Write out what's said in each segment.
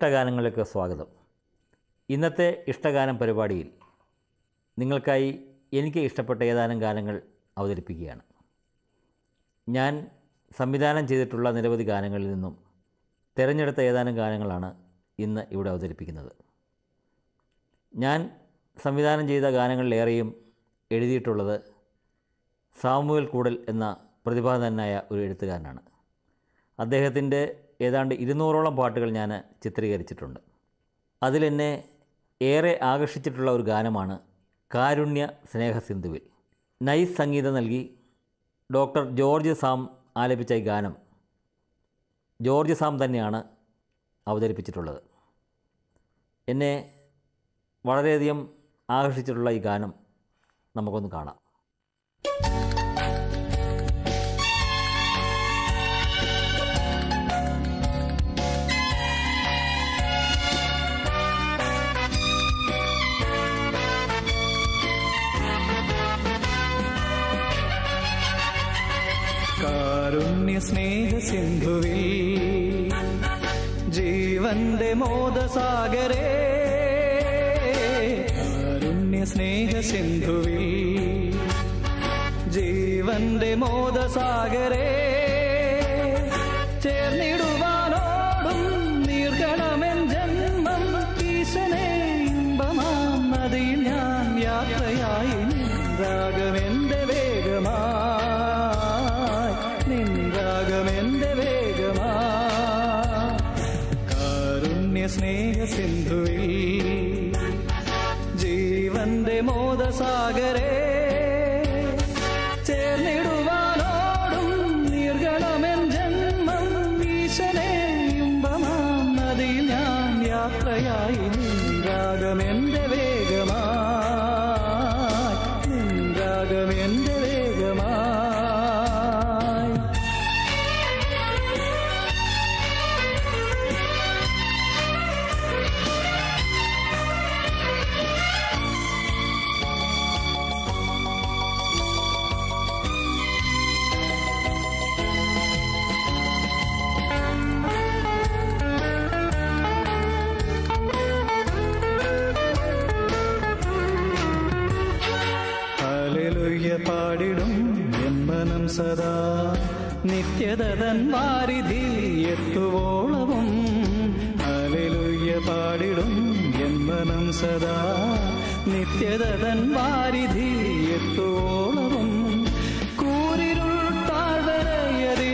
ഇഷ്ടഗാനങ്ങളിലേക്ക് സ്വാഗതം ഇന്നത്തെ ഇഷ്ടഗാനം പരിപാടിയിൽ നിങ്ങൾക്കായി എനിക്ക് ഇഷ്ടപ്പെട്ട ഏതാനും ഗാനങ്ങൾ അവതരിപ്പിക്കുകയാണ് ഞാൻ സംവിധാനം ചെയ്തിട്ടുള്ള നിരവധി ഗാനങ്ങളിൽ നിന്നും തിരഞ്ഞെടുത്ത ഏതാനും ഗാനങ്ങളാണ് ഇന്ന് ഇവിടെ അവതരിപ്പിക്കുന്നത് ഞാൻ സംവിധാനം ചെയ്ത ഗാനങ്ങളിലേറെയും എഴുതിയിട്ടുള്ളത് സാമുവൽ കൂടൽ എന്ന പ്രതിഭാധനായ ഒരു എഴുത്തുകാരനാണ് അദ്ദേഹത്തിൻ്റെ ഏതാണ്ട് ഇരുന്നൂറോളം പാട്ടുകൾ ഞാൻ ചിത്രീകരിച്ചിട്ടുണ്ട് അതിലെന്നെ ഏറെ ആകർഷിച്ചിട്ടുള്ള ഒരു ഗാനമാണ് കാരുണ്യ സ്നേഹസിന്ധുവിൽ നൈസ് സംഗീതം നൽകി ഡോക്ടർ ജോർജ് സാം ആലപിച്ച ഈ ഗാനം ജോർജ് സാം തന്നെയാണ് അവതരിപ്പിച്ചിട്ടുള്ളത് എന്നെ വളരെയധികം ആകർഷിച്ചിട്ടുള്ള ഈ ഗാനം നമുക്കൊന്ന് കാണാം കാരുണ്യ സ്നേഹ സിന്ധുവിൽ ജീവന്റെ മോദസാഗരേ കാരുണ്യ സ്നേഹ സിന്ധുവിൽ ജീവന്റെ മോദസാഗരേ ചേർന്നിടുവാനോടും നീർക്കണമെൻ ജന്മം ഈശനെ ഇമ്പമാം നദിയിൽ ഞാൻ യാത്രയായി നിൻരാഗമെന്റെ വേഗമായി നിൻരാഗമെന്റെ വേഗമായി കാരുണ്യ സ്നേഹ സിന്ധുവിൽ ജീവന്റെ മോദസാഗരേ ചേർന്നിടുവാനോടും നീർഗണമെൻ ജന്മം ഈശനെ ഇമ്പമാം നദിയിൽ ഞാൻ യാത്രയായി നിൻരാഗമെന്റെ വേഗമായി നിൻരാഗമെന്റെ വേഗമായി ഹല്ലേലൂയ പാടിടും എമ്മനം സദാ നിത്യതൻ വാരിധി എത്തുവോളവും ഹല്ലേലൂയ പാടിടും എമ്മനം സദാ നിത്യതൻ വാരിധി എത്തുവോളവും കൂരിരുൾ താഴ്വരയതിൽ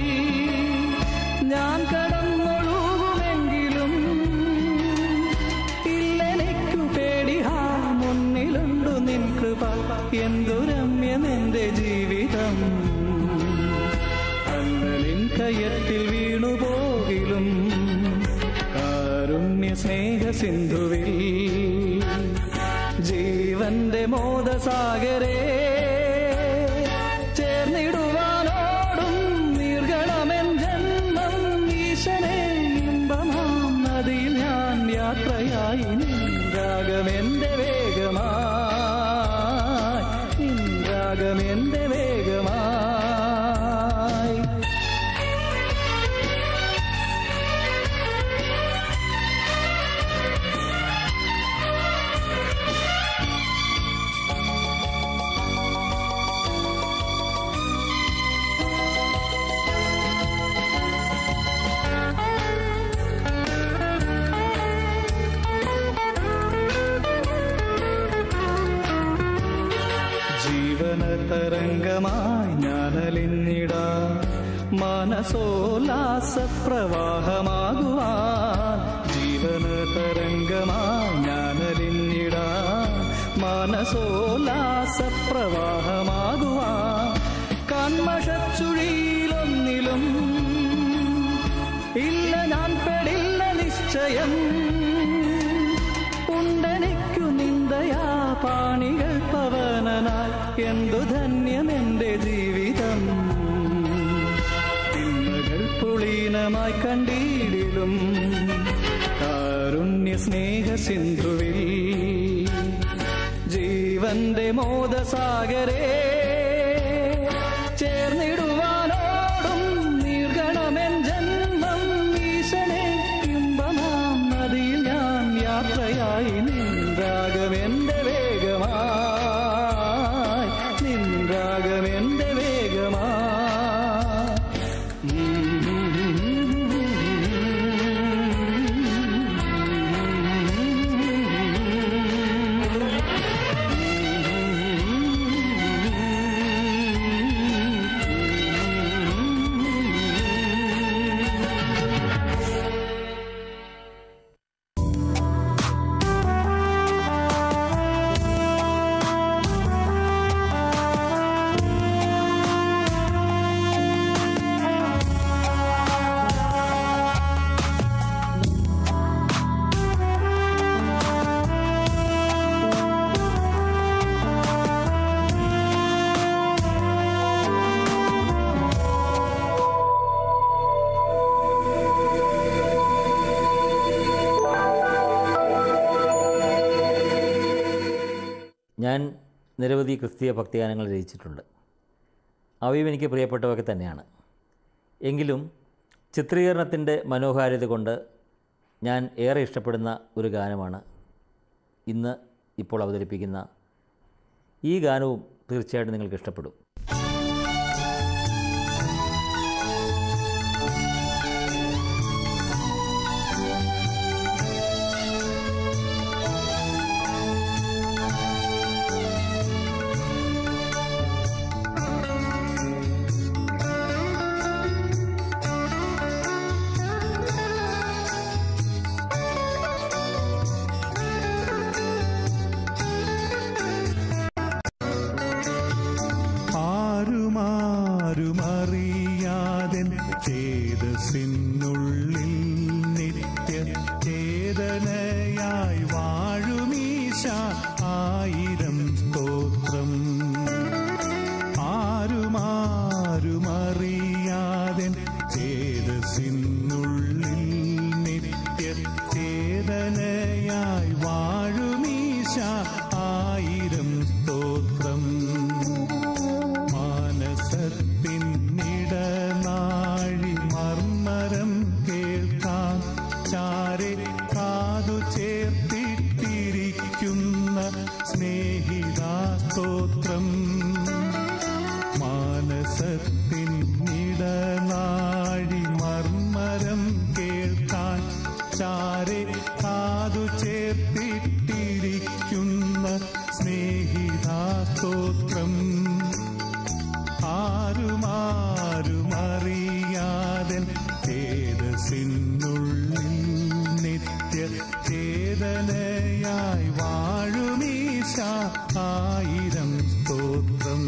ഞാൻ കടന്നൊഴുകുമെങ്കിലും ഇല്ലെനിക്കു പേടിഹാ മുന്നിലുണ്ടു നിൻ കൃപ എന്തു രമ്യമെന്റെ ജീവിതം അല്ലലിൻ കയത്തിൽ വീണുപോകിലും കാരുണ്യ സ്നേഹ സിന്ധുവിൽ ജീവന്റെ മോദസാഗരേ ചേർന്നിടുവാനോടും നീർഗണമെൻ ജന്മം ഈശനെ ഇമ്പമാം നദിയിൽ ഞാൻ യാത്രയായി നിൻരാഗമെന്റെ വേഗമായി നിൻരാഗമെന്റെ വേഗമായി ജീവന തരംഗമായി ഞാനലിഞ്ഞിടാ മനസോല്ലാസ പ്രവാഹമാകുവാൻ ജീവന തരംഗമായി ഞാനലിഞ്ഞിടാ മനസോല്ലാസ പ്രവാഹമാകുവാൻ കൺമഷച്ചുഴിയിലൊന്നിലും ഇല്ല ഞാൻ പെടില്ല നിശ്ചയം ഉണ്ടെനിക്കു നിന്ദയാ പാണികൾ പവനനാൽ എന്തു ധന്യമെന്റെ ജീവിതം തിന്മകൾ പുളീനമായി കണ്ടിടിലും കാരുണ്യ സ്നേഹ സിന്ധുവിൽ ജീവന്റെ മോദസാഗരേ ചേർന്നിടുവാനോടും നീർഗണമെൻ ജന്മം ഈശനെ ഇമ്പമാം പാതയായി നിൻരാഗമെന്റെ വേഗമായി നിൻരാഗമെന്റെ വേഗമായി ഞാൻ നിരവധി ക്രിസ്തീയ ഭക്തിഗാനങ്ങൾ രചിച്ചിട്ടുണ്ട് അവയും എനിക്ക് പ്രിയപ്പെട്ടവയൊക്കെ തന്നെയാണ് എങ്കിലും ചിത്രീകരണത്തിൻ്റെ മനോഹാരിത കൊണ്ട് ഞാൻ ഏറെ ഇഷ്ടപ്പെടുന്ന ഒരു ഗാനമാണ് ഇന്ന് ഇപ്പോൾ അവതരിപ്പിക്കുന്ന ഈ ഗാനവും തീർച്ചയായിട്ടും നിങ്ങൾക്ക് ഇഷ്ടപ്പെടും ആരുമാരുമറിയാതെ ചേതസിനുള്ളിൽ നിത്യ ചേതനയായി വാഴുമീശ ആയിരം സ്തോത്രം ആരുമാരുമറിയാതെ ചേതസിനുള്ളിൽ നിത്യ ചേതനയായി വാഴുമീശ ആയിരം സ്തോത്രം മാനസത്തിനിടനാഴി മർമ്മരം കേൾക്കാൻ ചാരെ കാതു ചേർത്തിട്ടിരിക്കുന്ന സ്നേഹിതാസ്തോത്രം മാനസത്തിനിടനാഴി മർമ്മരം കേൾക്കാൻ ചാരെ കാതു ചേർത്തിട്ടിരിക്കുന്ന സ്നേഹിതാസ്തോത്രം ആരുമാരുമറിയാതെ ചേതസിനുള്ളിൽ നിത്യ ചേതനയായി വാഴുമീശ ആയിരം സ്തോത്രം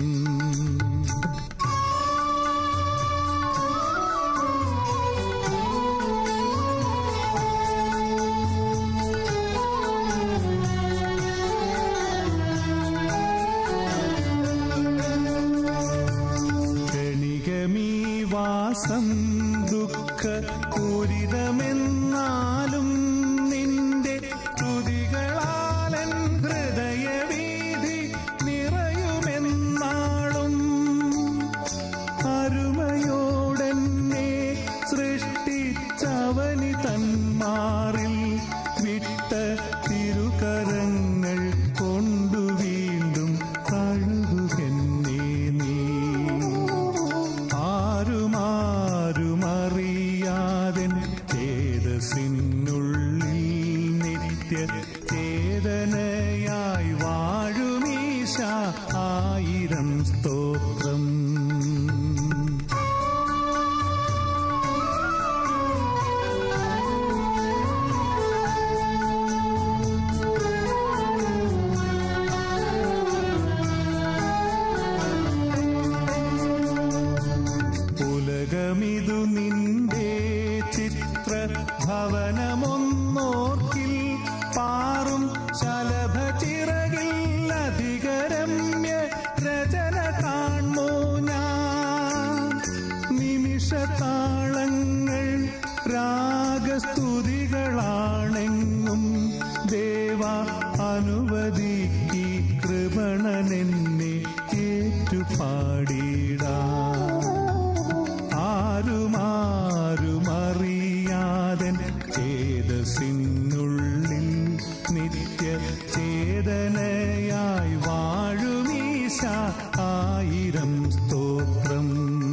ക്ഷണികമീ വാസം ദുഃഖ പൂരിതമെന്നാലും നിന്റെ തുതികളാലൻ ഹൃദയവീതി നിറയുമെന്നാളും അരുമയോടെന്നെ സൃഷ്ടിച്ചവനി തന്മാറിൽ വിട്ട തിരുകരങ്ങൾ കൊണ്ടു വീണ്ടും കഴുകുകെന്നേ നീ ആരുമാരുമറിയാതെ ചേതസിനുള്ളിൽ നിത്യ ചേതനയായി വാഴുമീശ ആയിരം സ്തോത്രം ഉലകമിതു നിന്റെ ചിത്ര ഭവനമൊന്നോർക്കിൽ പാറും ശലഭചിറകിൽ അധികരമ്യ രചന കാൺമോ ഞാൻ നിമിഷതാളങ്ങൾ രാഗസ്തുതികളാണെങ്ങും ദേവ അനുവദിക്കി കൃപണനെന്നെ ഏറ്റുപാടിടാം ആരുമാരുമറിയാതെ ചേതസിനുള്ളിൽ നിത്യ ചേതനയായി വാഴുമീശ ആയിരം സ്തോത്രം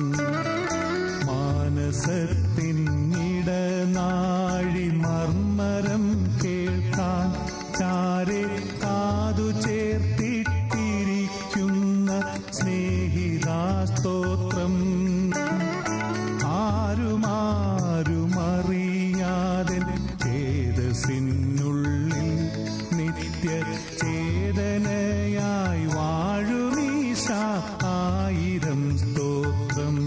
മാനസത്തിനിടനാഴി മർമ്മരം കേൾക്കാൻ ചാരെ കാതു ചേർത്തിട്ടിരിക്കുന്ന സ്നേഹിതാസ്തോത്രം ആരുമാരുമറിയാതെ ചേതസിനുള്ളിൽ നിത്യ ചേതനയായി വാഴുമീശ ആയിരം സ്തോത്രം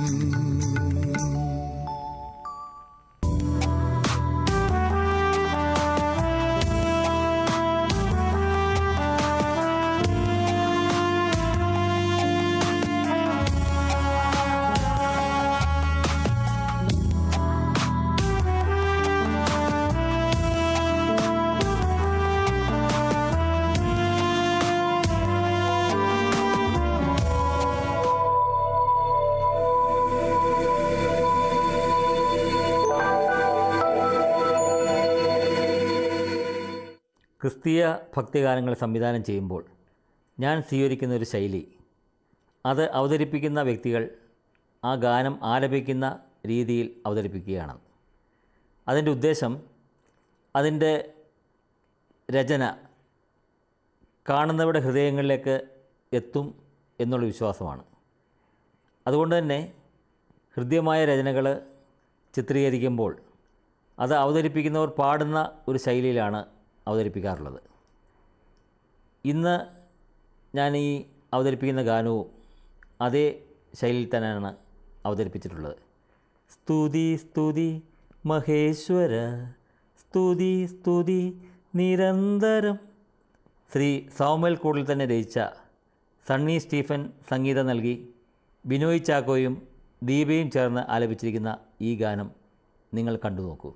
ക്രിസ്തീയ ഭക്തിഗാനങ്ങൾ സംവിധാനം ചെയ്യുമ്പോൾ ഞാൻ സ്വീകരിക്കുന്ന ഒരു ശൈലി അത് അവതരിപ്പിക്കുന്ന വ്യക്തികൾ ആ ഗാനം ആലപിക്കുന്ന രീതിയിൽ അവതരിപ്പിക്കുകയാണ് അതിൻ്റെ ഉദ്ദേശം അതിൻ്റെ രചന കാണുന്നവരുടെ ഹൃദയങ്ങളിലേക്ക് എത്തും എന്നുള്ള വിശ്വാസമാണ് അതുകൊണ്ട് തന്നെ ഹൃദ്യമായ രചനകൾ ചിത്രീകരിക്കുമ്പോൾ അത് അവതരിപ്പിക്കുന്നവർ പാടുന്ന ഒരു ശൈലിയിലാണ് അവതരിപ്പിക്കാറുള്ളത് ഇന്ന് ഞാൻ ഈ അവതരിപ്പിക്കുന്ന ഗാനവും അതേ ശൈലിയിൽ തന്നെയാണ് അവതരിപ്പിച്ചിട്ടുള്ളത് സ്തുതി സ്തുതി മഹേശ്വര സ്തുതി സ്തുതി നിരന്തരം ശ്രീ സൗമൽ കൂടിൽ തന്നെ രചിച്ച സണ്ണി സ്റ്റീഫൻ സംഗീതം നൽകി ബിനോയ് ചാക്കോയും ദീപയും ചേർന്ന് ആലപിച്ചിരിക്കുന്ന ഈ ഗാനം നിങ്ങൾ കണ്ടു നോക്കൂ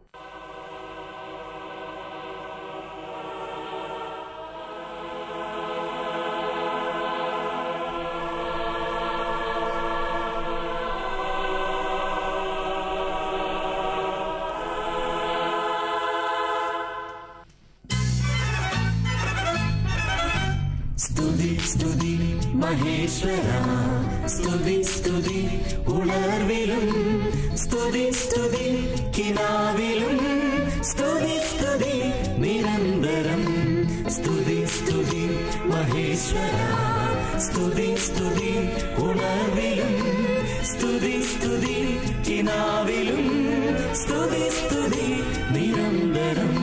സ്തുതി സ്തുതി മഹേശ്വര സ്തുതി സ്തുതി ഉണർവിലും സ്തുതി സ്തുതി കിനാവിലും സ്തുതി സ്തുതി നിരന്തരം സ്തുതി സ്തുതി മഹേശ്വര സ്തുതി സ്തുതി ഉണർവിലും സ്തുതി സ്തുതി കിനാവിലും സ്തുതി സ്തുതി നിരന്തരം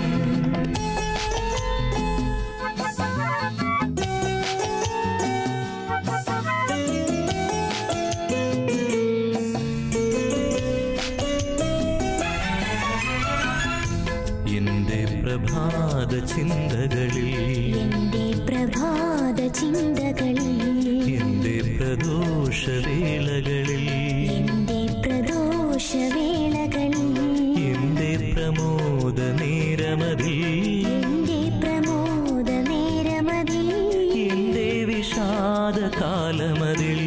എന്റെ പ്രഭാത ചിന്തകളിൽ എന്റെ പ്രഭാത ചിന്തകളിൽ എന്റെ പ്രദോഷവേളകളിൽ എന്റെ പ്രദോഷവേളകളിൽ എന്റെ പ്രമോദ നേരമതിൽ എന്റെ പ്രമോദ നേരമതിൽ എന്റെ വിഷാദ കാലമതിൽ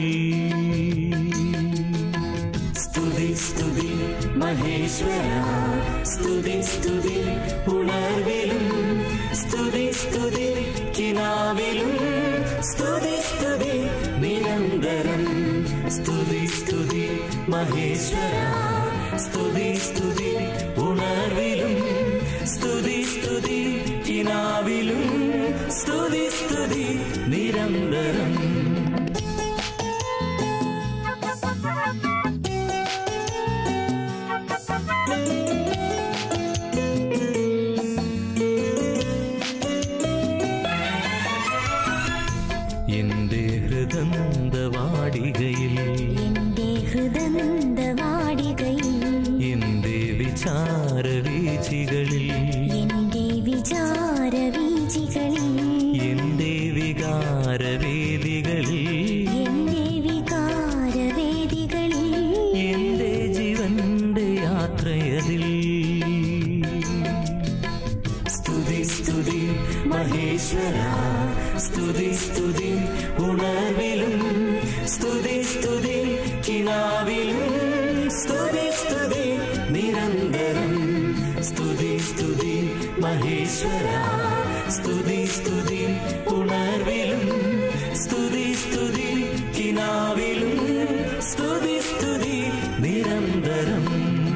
സ്തുതി സ്തുതി മഹേശ്വര സ്തുതി സ്തുതി ഉണർവിലും സ്തുതി സ്തുതി കിനാവിലും സ്തുതി സ്തുതി നിരന്തരം സ്തുതി സ്തുതി മഹേശ്വര സ്തുതി സ്തുതി ഉണർവിലും സ്തുതി സ്തുതി കിനാവിലും സ്തുതി സ്തുതി നിരന്തരം എന്റെ ഹൃദന്തവാടികയിൽ എന്റെ ഹൃദന്തവാടികയിൽ എന്റെ വിചാരവീചികളിൽ എന്റെ വിചാരവീചികളിൽ എന്റെ വികാരവേദികളിൽ എന്റെ വികാരവേദികളിൽ എന്റെ ജീവന്റെ യാത്രയതിൽ സ്തുതി സ്തുതി മഹേശ്വര സ്തുതി സ്തുതി ഉണർവിലും സ്തുതി സ്തുതി കിനാവിലും സ്തുതി സ്തുതി നിരന്തരം സ്തുതി സ്തുതി മഹേശ്വര സ്തുതി സ്തുതി ഉണർവിലും സ്തുതി സ്തുതി കിനാവിലും സ്തുതി സ്തുതി നിരന്തരം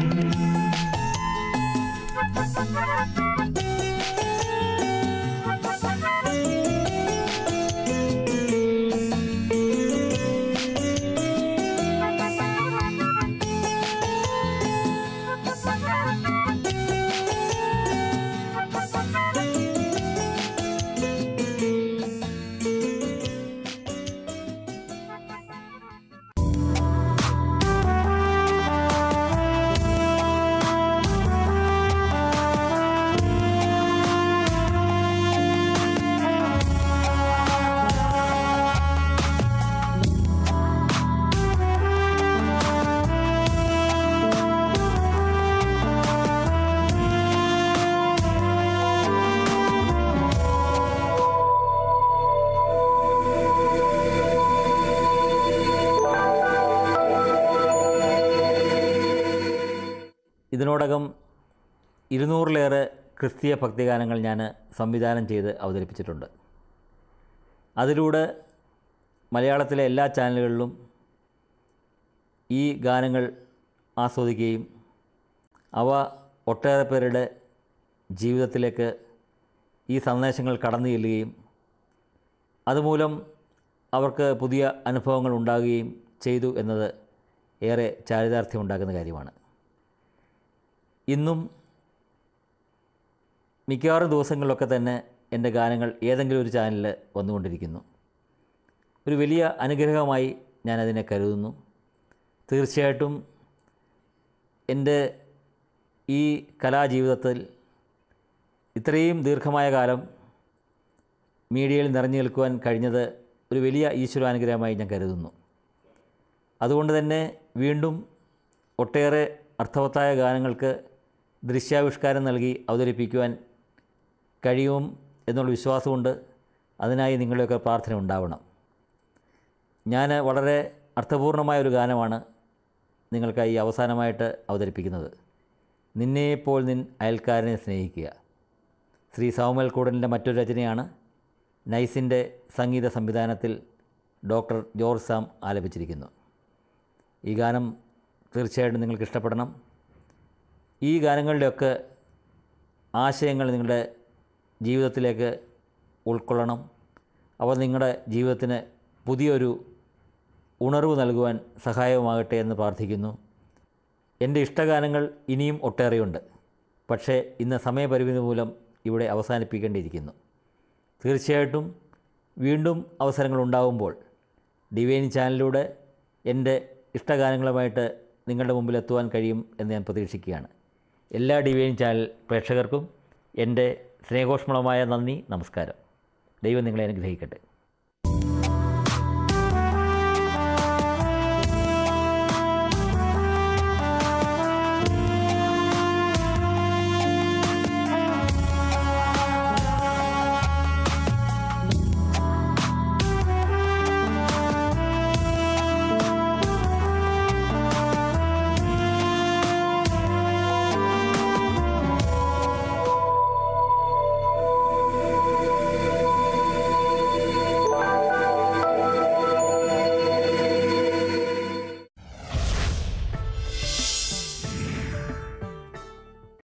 ഇതിനോടകം ഇരുന്നൂറിലേറെ ക്രിസ്തീയ ഭക്തിഗാനങ്ങൾ ഞാൻ സംവിധാനം ചെയ്ത് അവതരിപ്പിച്ചിട്ടുണ്ട് അതിലൂടെ മലയാളത്തിലെ എല്ലാ ചാനലുകളിലും ഈ ഗാനങ്ങൾ ആസ്വദിക്കുകയും അവ ഒട്ടേറെ പേരുടെ ജീവിതത്തിലേക്ക് ഈ സന്ദേശങ്ങൾ കടന്നു ചെല്ലുകയും അതുമൂലം അവർക്ക് പുതിയ അനുഭവങ്ങൾ ഉണ്ടാകുകയും ചെയ്തു എന്നത് ഏറെ ചാരിതാർത്ഥ്യമുണ്ടാക്കുന്ന കാര്യമാണ് ഇന്നും മിക്കവാറും ദിവസങ്ങളിലൊക്കെ തന്നെ എൻ്റെ ഗാനങ്ങൾ ഏതെങ്കിലും ഒരു ചാനലിൽ വന്നുകൊണ്ടിരിക്കുന്നു ഒരു വലിയ അനുഗ്രഹമായി ഞാനതിനെ കരുതുന്നു തീർച്ചയായിട്ടും എൻ്റെ ഈ കലാജീവിതത്തിൽ ഇത്രയും ദീർഘമായ കാലം മീഡിയയിൽ നിറഞ്ഞു നിൽക്കുവാൻ കഴിഞ്ഞത് ഒരു വലിയ ഈശ്വരാനുഗ്രഹമായി ഞാൻ കരുതുന്നു അതുകൊണ്ട് തന്നെ വീണ്ടും ഒട്ടേറെ അർത്ഥവത്തായ ഗാനങ്ങൾക്ക് ദൃശ്യാവിഷ്കാരം നൽകി അവതരിപ്പിക്കുവാൻ കഴിയും എന്നുള്ള വിശ്വാസമുണ്ട് അതിനായി നിങ്ങളുടെയൊക്കെ പ്രാർത്ഥന ഉണ്ടാവണം ഞാൻ വളരെ അർത്ഥപൂർണമായ ഒരു ഗാനമാണ് നിങ്ങൾക്കായി അവസാനമായിട്ട് അവതരിപ്പിക്കുന്നത് നിന്നെപ്പോൾ നിൻ അയൽക്കാരനെ സ്നേഹിക്കുക ശ്രീ സൗമൽ കൂടലിൻ്റെ മറ്റൊരു രചനയാണ് നൈസിൻ്റെ സംഗീത സംവിധാനത്തിൽ ഡോക്ടർ ജോർജ് സാം ആലപിച്ചിരിക്കുന്നു ഈ ഗാനം തീർച്ചയായിട്ടും നിങ്ങൾക്ക് ഇഷ്ടപ്പെടണം ഈ ഗാനങ്ങളുടെയൊക്കെ ആശയങ്ങൾ നിങ്ങളുടെ ജീവിതത്തിലേക്ക് ഉൾക്കൊള്ളണം അവ നിങ്ങളുടെ ജീവിതത്തിന് പുതിയൊരു ഉണർവ് നൽകുവാൻ സഹായകമാകട്ടെ എന്ന് പ്രാർത്ഥിക്കുന്നു എൻ്റെ ഇഷ്ടഗാനങ്ങൾ ഇനിയും ഒട്ടേറെയുണ്ട് പക്ഷേ ഇന്ന് സമയപരിമിതി മൂലം ഇവിടെ അവസാനിപ്പിക്കേണ്ടിയിരിക്കുന്നു തീർച്ചയായിട്ടും വീണ്ടും അവസരങ്ങൾ ഉണ്ടാകുമ്പോൾ ഡിവൈൻ ചാനലിലൂടെ എൻ്റെ ഇഷ്ടഗാനങ്ങളുമായിട്ട് നിങ്ങളുടെ മുമ്പിൽ എത്തുവാൻ കഴിയും എന്ന് ഞാൻ പ്രതീക്ഷിക്കുകയാണ് എല്ലാ ഡിവൈൻ ചാനൽ പ്രേക്ഷകർക്കും എൻ്റെ സ്നേഹോഷ്മളമായ നന്ദി നമസ്കാരം ദൈവം നിങ്ങളെ അനുഗ്രഹിക്കട്ടെ